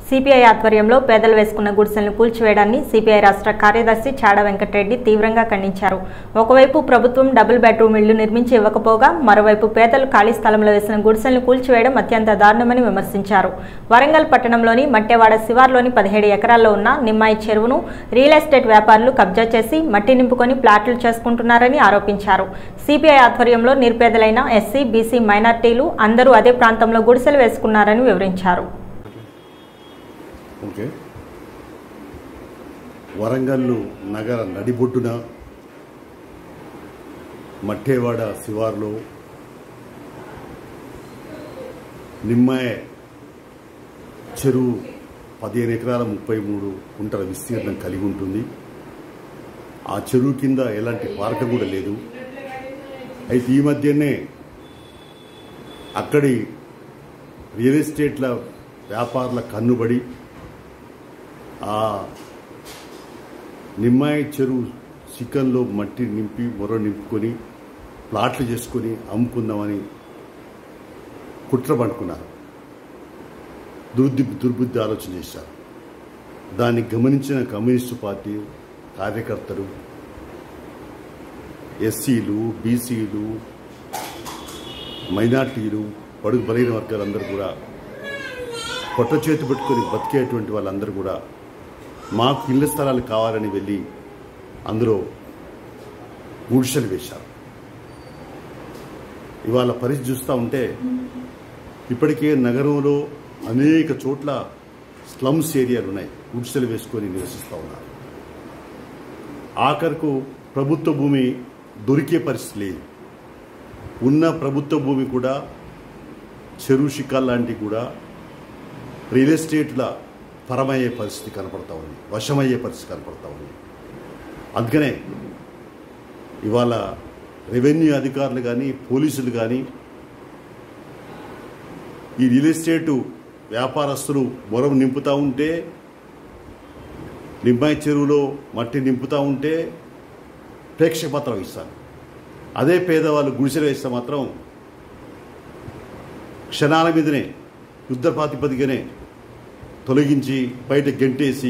CPI ఆధ్వర్యంలో పేదలు వేసుకున్న గుడిసెలను కూల్చివేయడాన్ని సిపిఐ రాష్ట్ర కార్యదర్శి చాడ వెంకటరెడ్డి తీవ్రంగా ఖండించారు ఒకవైపు ప్రభుత్వం డబుల్ బెడ్రూమ్ ఇళ్లు నిర్మించి ఇవ్వకపోగా మరోవైపు పేదలు ఖాళీ స్థలంలో వేసిన గుడిసెలను కూల్చివేయడం అత్యంత దారుణమని విమర్శించారు వరంగల్ పట్టణంలోని మట్టెవాడ శివార్లోని పదిహేడు ఎకరాల్లో ఉన్న నిమ్మాయి చెరువును రియల్ ఎస్టేట్ వ్యాపారులు కబ్జా చేసి మట్టి నింపుకొని ప్లాట్లు చేసుకుంటున్నారని ఆరోపించారు సిపిఐ ఆధ్వర్యంలో నిరుపేదలైన ఎస్సీ బీసీ మైనార్టీలు అందరూ అదే ప్రాంతంలో గుడిసెలు వేసుకున్నారని వివరించారు ఓకే వరంగల్లు నగర నడిబొడ్డున మట్టేవాడ శివార్లో నిమ్మాయ చెరువు పదిహేను ఎకరాల ముప్పై మూడు కుంటల విస్తీర్ణం కలిగి ఉంటుంది ఆ చెరువు కింద ఎలాంటి పార్క కూడా లేదు అయితే ఈ మధ్యనే అక్కడి రియల్ ఎస్టేట్ల వ్యాపారుల కన్నుబడి ఆ నిమ్మాయి చెరువు చికెన్లో మట్టి నింపి మొర నింపుకొని ప్లాట్లు చేసుకొని అమ్ముకుందామని కుట్ర పట్టుకున్నారు దుర్బుద్ధి దుర్బుద్ధి ఆలోచన చేశారు దాన్ని గమనించిన కమ్యూనిస్టు పార్టీ కార్యకర్తలు ఎస్సీలు బీసీలు మైనార్టీలు బడుగు బలైన వర్గాలందరూ కూడా పొట్ట చేతి పెట్టుకొని బతికేటువంటి వాళ్ళందరూ కూడా మాకు ఇళ్ల స్థలాలు కావాలని వెళ్ళి అందులో గుడిసెలు వేశారు ఇవాళ పరిస్థితి చూస్తూ ఉంటే ఇప్పటికే నగరంలో అనేక చోట్ల స్లమ్స్ ఏరియాలు ఉన్నాయి గుడిసెలు వేసుకొని నివసిస్తూ ఉన్నారు ఆఖరకు ప్రభుత్వ భూమి దొరికే పరిస్థితి లేదు ఉన్న ప్రభుత్వ భూమి కూడా చెరువు శిఖాలు లాంటివి కూడా రియల్ ఎస్టేట్ల పరమయ్యే పరిస్థితి కనపడతా ఉంది వశమయ్యే పరిస్థితి కనపడతా ఉంది అందుకనే ఇవాళ రెవెన్యూ అధికారులు కానీ పోలీసులు కానీ ఈ రియల్ ఎస్టేటు వ్యాపారస్తులు మొరం నింపుతూ ఉంటే నిమ్మాయి చెరువులో మట్టి నింపుతూ ఉంటే ప్రేక్షపత్రం ఇస్తారు అదే పేదవాళ్ళు గుడిసెలు వేస్తే మాత్రం క్షణాల మీదనే యుద్ధ ప్రాతిపదికనే తొలగించి బయట గెంటేసి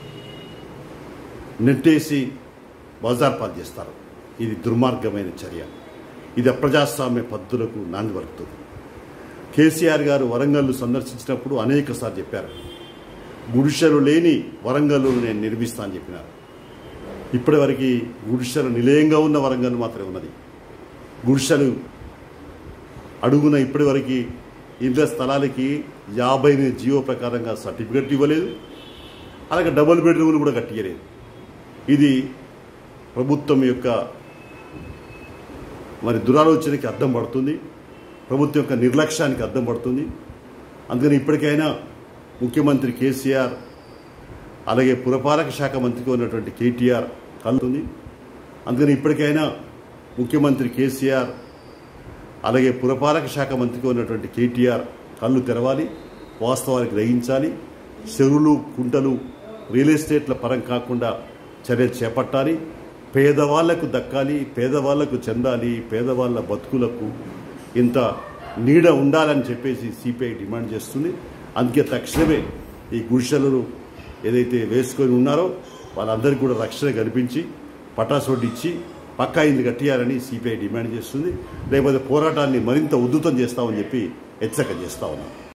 నెట్టేసి బజార్ పాలు చేస్తారు ఇది దుర్మార్గమైన చర్య ఇది అప్రజాస్వామ్య పద్ధతులకు నాంది పలుకుతుంది కేసీఆర్ గారు వరంగల్లు సందర్శించినప్పుడు అనేక సార్లు చెప్పారు గుడిసెలు లేని వరంగల్లు నేను నిర్మిస్తా అని చెప్పినారు ఇప్పటివరకు గుడిసెలు నిలయంగా ఉన్న వరంగల్ మాత్రమే ఉన్నది గుడిసెలు అడుగున ఇప్పటివరకు ఇళ్ల స్థలాలకి యాభై ఎనిమిది జీవో ప్రకారంగా సర్టిఫికెట్ ఇవ్వలేదు అలాగే డబుల్ బెడ్రూమ్లు కూడా కట్టియలేదు ఇది ప్రభుత్వం యొక్క మరి దురాలోచనకి అర్థం పడుతుంది ప్రభుత్వం యొక్క నిర్లక్ష్యానికి అర్థం పడుతుంది అందుకని ఇప్పటికైనా ముఖ్యమంత్రి కేసీఆర్ అలాగే పురపాలక శాఖ మంత్రిగా ఉన్నటువంటి కేటీఆర్ కలుతుంది అందుకని ఇప్పటికైనా ముఖ్యమంత్రి కేసీఆర్ అలాగే పురపాలక శాఖ మంత్రిగా ఉన్నటువంటి కేటీఆర్ కళ్ళు తెరవాలి వాస్తవానికి గ్రహించాలి చెరువులు కుంటలు రియల్ ఎస్టేట్ల పరం కాకుండా చర్యలు చేపట్టాలి పేదవాళ్లకు దక్కాలి పేదవాళ్లకు చెందాలి పేదవాళ్ల బతుకులకు ఇంత నీడ ఉండాలని చెప్పేసి సిపిఐ డిమాండ్ చేస్తుంది అందుకే తక్షణమే ఈ గుడిసెలను ఏదైతే వేసుకొని ఉన్నారో వాళ్ళందరికీ కూడా రక్షణ కల్పించి పటాసు ఇచ్చి పక్కా ఇల్లు కట్టియాలని సిపిఐ డిమాండ్ చేస్తుంది లేకపోతే పోరాటాన్ని మరింత ఉధృతం చేస్తామని చెప్పి హెచ్చరిక చేస్తా ఉన్నాం